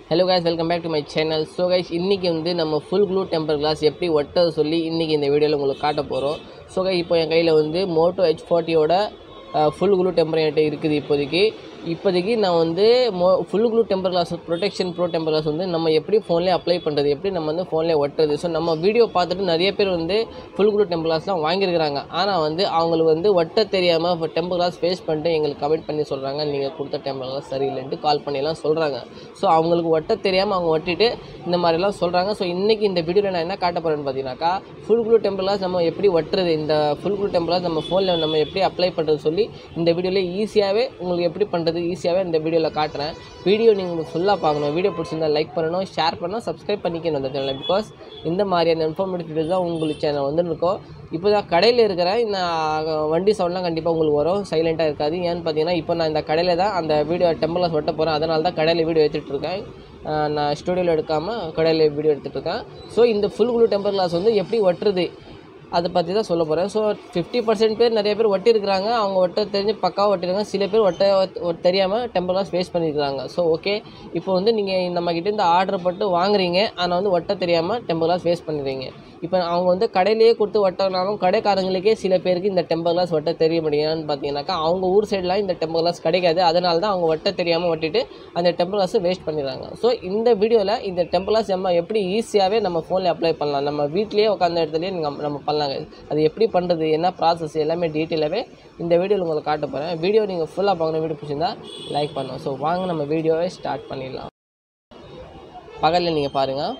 hello guys welcome back to my channel so guys இன்றைக்கி வந்து நம்ம ஃபுல் க்ளூ டெம்பர் கிளாஸ் எப்படி ஒட்ட சொல்லி இன்றைக்கி இந்த வீடியோவில் உங்களுக்கு காட்ட போகிறோம் ஸோ கைஸ் இப்போ என் கையில் வந்து மோட்டோ ஹெச் ஃபார்ட்டியோட ஃபுல் க்ளூ டெம்பர் என்கிட்ட இருக்குது இப்போதைக்கு இப்போதைக்கு நான் வந்து மோ full glue temper glass protection pro temper glass வந்து நம்ம எப்படி ஃபோன்லேயே அப்ளை பண்ணுறது எப்படி நம்ம வந்து ஃபோன்லேயே ஒட்டுறது ஸோ நம்ம வீடியோ பார்த்துட்டு நிறைய பேர் வந்து ஃபுல் க்ளூ டெம்பர் கிளாஸ்லாம் வாங்கியிருக்கிறாங்க ஆனால் வந்து அவங்களுக்கு வந்து ஒட்ட தெரியாமல் இப்போ டெம்பர் கிளாஸ் ஃபேஸ் பண்ணிட்டு எங்களுக்கு கமெண்ட் பண்ணி சொல்கிறாங்க நீங்கள் கொடுத்த டெம்பர் கிளாஸ் சரியில்லைன்ட்டு கால் பண்ணிலாம் சொல்கிறாங்க ஸோ அவங்களுக்கு ஒட்ட தெரியாமல் அவங்க ஒட்டிட்டு இந்த மாதிரிலாம் சொல்கிறாங்க ஸோ இன்றைக்கி இந்த வீடியோவில் நான் என்ன காட்ட போகிறேன்னு பார்த்தீங்கன்னாக்கா ஃபுல் க்ளூ டெம்பர் கிளாஸ் நம்ம எப்படி ஒட்டுறது இந்த ஃபுல் க்ளூ டெம்பர் கிளாஸ் நம்ம ஃபோனில் நம்ம எப்படி அப்ளை பண்ணுறது சொல்லி இந்த வீடியோவில் ஈஸியாகவே உங்களுக்கு எப்படி பண்ணுறது ஈஸியாகவே இந்த வீடியோவில் காட்டுறேன் வீடியோ நீங்கள் ஃபுல்லாக பார்க்கணும் வீடியோ பிடிச்சிருந்தா லைக் பண்ணணும் ஷேர் பண்ணணும் சப்ஸ்கிரைப் பண்ணிக்கணும் அந்த சேனலை பிகாஸ் இந்த மாதிரியான இன்ஃபார்மேட்டிவ் வீடியோஸ் தான் உங்களுக்கு சேனல் வந்துருக்கோம் இப்போ தான் கடையில் இருக்கிறேன் நான் வண்டி சவுண்ட்லாம் கண்டிப்பாக உங்களுக்கு வரும் சைலண்ட்டாக இருக்காது ஏன்னு பார்த்தீங்கன்னா இப்போ நான் இந்த கடையில் தான் அந்த வீடியோ டெம்பிளாஸ் ஒட்ட போகிறேன் அதனால தான் கடையில் வீடியோ எடுத்துகிட்டு இருக்கேன் ஆஹ் நான் ஸ்டூடியோவில் எடுக்காமல் கடையில் வீடியோ எடுத்துகிட்டு இருக்கேன் ஸோ இந்த ஃபுல் குளூ டெம்பர் கிளாஸ் வந்து எப்படி ஒட்டுறது அதை பற்றி தான் சொல்ல போகிறேன் ஸோ ஃபிஃப்டி பர்சன்ட் பேர் நிறைய பேர் ஒட்டியிருக்கிறாங்க அவங்க ஒட்ட தெரிஞ்சு பக்காவாக ஒட்டிருக்காங்க சில பேர் ஒட்ட ஒட்ட தெரியாமல் டெம்பர் கிளாஸ் ஃபேஸ் பண்ணியிருக்காங்க ஸோ ஓகே இப்போ வந்து நீங்கள் நம்மக்கிட்ட இந்த ஆர்டர் போட்டு வாங்குறீங்க ஆனால் வந்து ஒட்ட தெரியாமல் டெம்பர் கிளாஸ் ஃபேஸ் பண்ணிடுறீங்க இப்போ அவங்க வந்து கடையிலேயே கொடுத்து ஒட்டினாலும் கடைக்காரங்களுக்கே சில பேருக்கு இந்த டெம்பர் கிளாஸ் ஒட்ட தெரிய முடியும்னு பார்த்தீங்கன்னாக்கா அவங்க ஊர் சைட்லாம் இந்த டெம்பர் கிளாஸ் கிடைக்காது அதனால தான் அவங்க ஒட்ட தெரியாமல் ஒட்டிட்டு அந்த டெம்பர் கிளாஸை வேஸ்ட் பண்ணிடுறாங்க ஸோ இந்த வீடியோவில் இந்த டெம்பர் கிளாஸ் நம்ம எப்படி ஈஸியாகவே நம்ம ஃபோனில் அப்ளை பண்ணலாம் நம்ம வீட்லேயே உட்காந்த இடத்துலையே நீங்கள் நம்ம பண்ணலாங்க அது எப்படி பண்ணுறது என்ன ப்ராசஸ் எல்லாமே டீட்டெயிலாகவே இந்த வீடியோவில் உங்களுக்கு காட்ட போகிறேன் வீடியோ நீங்கள் ஃபுல்லாக பார்க்கணும் வீடியோ பிடிச்சிருந்தா லைக் பண்ணணும் ஸோ வாங்க நம்ம வீடியோவை ஸ்டார்ட் பண்ணிடலாம் பகலில் நீங்கள் பாருங்கள்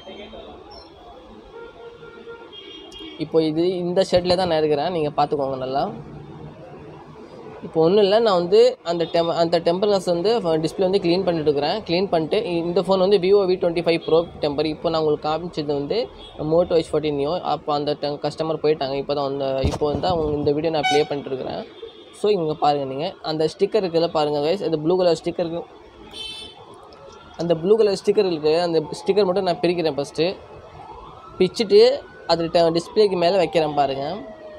இப்போ இது இந்த ஷெட்டில் தான் நான் இருக்கிறேன் நீங்கள் பார்த்துக்கோங்க நல்லா இப்போ ஒன்றும் இல்லை நான் வந்து அந்த டெம் அந்த டெம்பர் கிளாஸ் வந்து டிஸ்பிளே வந்து க்ளீன் பண்ணிட்டு இருக்கிறேன் க்ளீன் பண்ணிட்டு இந்த ஃபோன் வந்து Vivo V twenty five pro temper இப்போ நான் உங்களுக்கு காமிச்சது வந்து மோட்டோ ஹெச் ஃபோர்ட்டின் நியோ அப்போ அந்த கஸ்டமர் போயிட்டாங்க இப்போ தான் அந்த இப்போ வந்து அவங்க இந்த வீடியோ நான் ப்ளே பண்ணிட்டு இருக்கிறேன் ஸோ இங்கே பாருங்கள் நீங்கள் அந்த ஸ்டிக்கர் இருக்குல்ல பாருங்கள் கைஸ் அந்த ப்ளூ கலர் ஸ்டிக்கர் அந்த ப்ளூ கலர் ஸ்டிக்கர் இருக்குது அந்த ஸ்டிக்கர் மட்டும் நான் பிரிக்கிறேன் ஃபஸ்ட்டு பிச்சுட்டு அது டிஸ்பிளேக்கு மேலே வைக்கிறேன் பாருங்கள்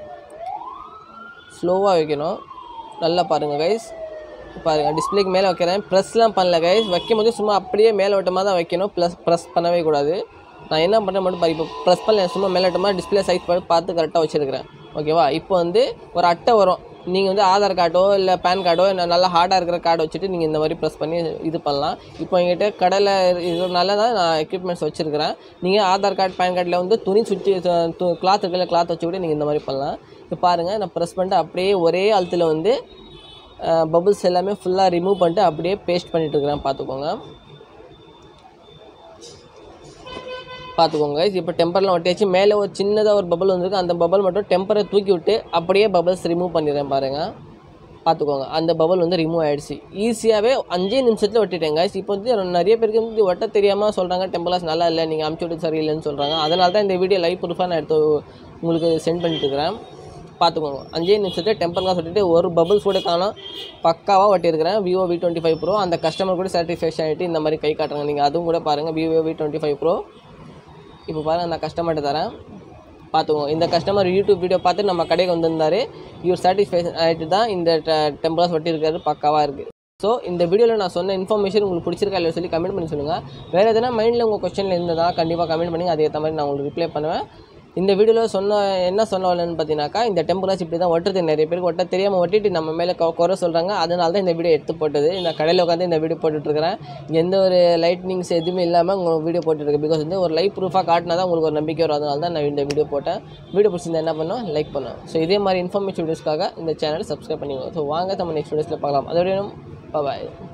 ஸ்லோவாக வைக்கணும் நல்லா பாருங்கள் கைஸ் பாருங்கள் டிஸ்பிளேக்கு மேலே வைக்கிறேன் ப்ரெஸ்லாம் பண்ணல கைஸ் வைக்கும் போது சும்மா அப்படியே மேலே வட்டமாக தான் வைக்கணும் ப்ளஸ் ப்ரெஸ் பண்ணவே கூடாது நான் என்ன பண்ணுறேன் மட்டும் பாரு இப்போ ப்ரெஸ் பண்ணல சும்மா மேலே வட்டமாக டிஸ்பிளே சைஸ் பார்த்து பார்த்து கரெக்டாக வச்சுருக்கிறேன் ஓகேவா இப்போ வந்து ஒரு அட்டை வரும் நீங்கள் வந்து ஆதார் கார்டோ இல்லை பேன் கார்டோ நல்லா ஹார்டாக இருக்கிற கார்டு வச்சுட்டு நீங்கள் இந்த மாதிரி ப்ரெஸ் பண்ணி இது பண்ணலாம் இப்போ எங்கிட்ட கடையில் இதனால தான் நான் எக்யூப்மெண்ட்ஸ் வச்சுருக்கிறேன் நீங்கள் ஆதார் கார்டு பேன் கார்டில் வந்து துணி சுற்றி கிளாத் இருக்குல்ல கிளாத் வச்சு கூட நீங்கள் இந்த மாதிரி பண்ணலாம் இப்போ பாருங்கள் நான் ப்ரெஸ் பண்ணிட்டு அப்படியே ஒரே அழுத்தில் வந்து பபுள்ஸ் எல்லாமே ஃபுல்லாக ரிமூவ் பண்ணிட்டு அப்படியே பேஸ்ட் பண்ணிட்டு இருக்கிறேன் பார்த்துக்கோங்க பார்த்துக்கோங்க இப்போ டெம்பர்லாம் ஒட்டியாச்சு மேலே ஒரு சின்னதாக ஒரு பபுள் வந்திருக்கு அந்த பபுள் மட்டும் டெம்பரை தூக்கி விட்டு அப்படியே பபுள்ஸ் ரிமூவ் பண்ணிடுறேன் பாருங்கள் பார்த்துக்கோங்க அந்த பபுள் வந்து ரிமூவ் ஆகிடுச்சு ஈஸியாகவே அஞ்சே நிமிஷத்தில் ஒட்டிட்டேங்க இப்போ வந்து நிறைய பேருக்கு வந்து ஒட்ட தெரியாமல் சொல்கிறாங்க டெம்பர்லாஸ் நல்லா இல்லை நீங்கள் அமுச்சு விட்டு சரியில்லைன்னு சொல்கிறாங்க அதனால தான் இந்த வீடியோ லைவ் ப்ரூஃபாக நான் எடுத்து உங்களுக்கு சென்ட் பண்ணிட்டு இருக்கிறேன் பார்த்துக்கோங்க அஞ்சே நிமிஷத்தில் டெம்பர் கிளாஸ் ஒட்டிட்டு ஒரு பபுள்ஸ் கூட காணும் பக்காவாக ஒட்டியிருக்கிறேன் Vivo V twenty five pro அந்த கஸ்டமர் கூட சாட்டிஸ்ஃபேக்ஷன் ஆகிட்டு இந்த மாதிரி கை காட்டுறாங்க நீங்கள் அதுவும் கூட பாருங்கள் Vivo V twenty five pro இப்போ பாருங்கள் நான் கஸ்டமர்கிட்ட தரேன் பார்த்துக்கோங்க இந்த கஸ்டமர் யூடியூப் வீடியோ பார்த்து நம்ம கடைக்கு வந்திருந்தார் இவர் சாட்டிஸ்ஃபேக்ஷன் ஆகிட்டு தான் இந்த டெம்பர் கிளாஸ் ஒட்டியிருக்காரு பக்காவாக இருக்குது ஸோ இந்த வீடியோவில் நான் சொன்ன இன்ஃபர்மேஷன் உங்களுக்கு பிடிச்சிருக்கா இல்லையா சொல்லி கமெண்ட் பண்ணி சொல்லுங்கள் வேறு எதனா மைண்டில் உங்கள் கொஸ்டினில் இருந்ததா கண்டிப்பாக கமெண்ட் பண்ணி அதே மாதிரி நான் உங்களுக்கு ரிப்ளை பண்ணுவேன் இந்த வீடியோவில் சொன்ன என்ன சொன்ன வரலன்னு பார்த்தீங்கன்னாக்கா இந்த டெம்பராஸ் இப்படி தான் ஒட்டுறது நிறைய பேருக்கு ஒட்ட தெரியாமல் ஒட்டிட்டு நம்ம மேலே கொ- குறை சொல்கிறாங்க அதனால தான் இந்த வீடியோ எடுத்து போட்டது இந்த கடையில் உட்காந்து இந்த வீடியோ போட்டுட்ருக்கிறேன் எந்த ஒரு லைட்னிங்ஸ் எதுவுமே இல்லாமல் உங்களுக்கு வீடியோ போட்டுருக்கேன் பிகாஸ் வந்து ஒரு லைவ் ப்ரூஃபாக காட்டினா தான் உங்களுக்கு ஒரு நம்பிக்கை வரும் அதனால தான் நான் இந்த வீடியோ போட்டேன் வீடியோ பிடிச்சிருந்தா என்ன பண்ணோம் லைக் பண்ணோம் ஸோ இதே மாதிரி இன்ஃபர்மேஷன் வீடியோஸ்க்காக இந்த சேனல் சப்ஸ்கிரைப் பண்ணிக்கோங்க ஸோ வாங்க நம்ம நெக்ஸ்ட் வீடியோஸில் பார்க்கலாம் அதோட பாய்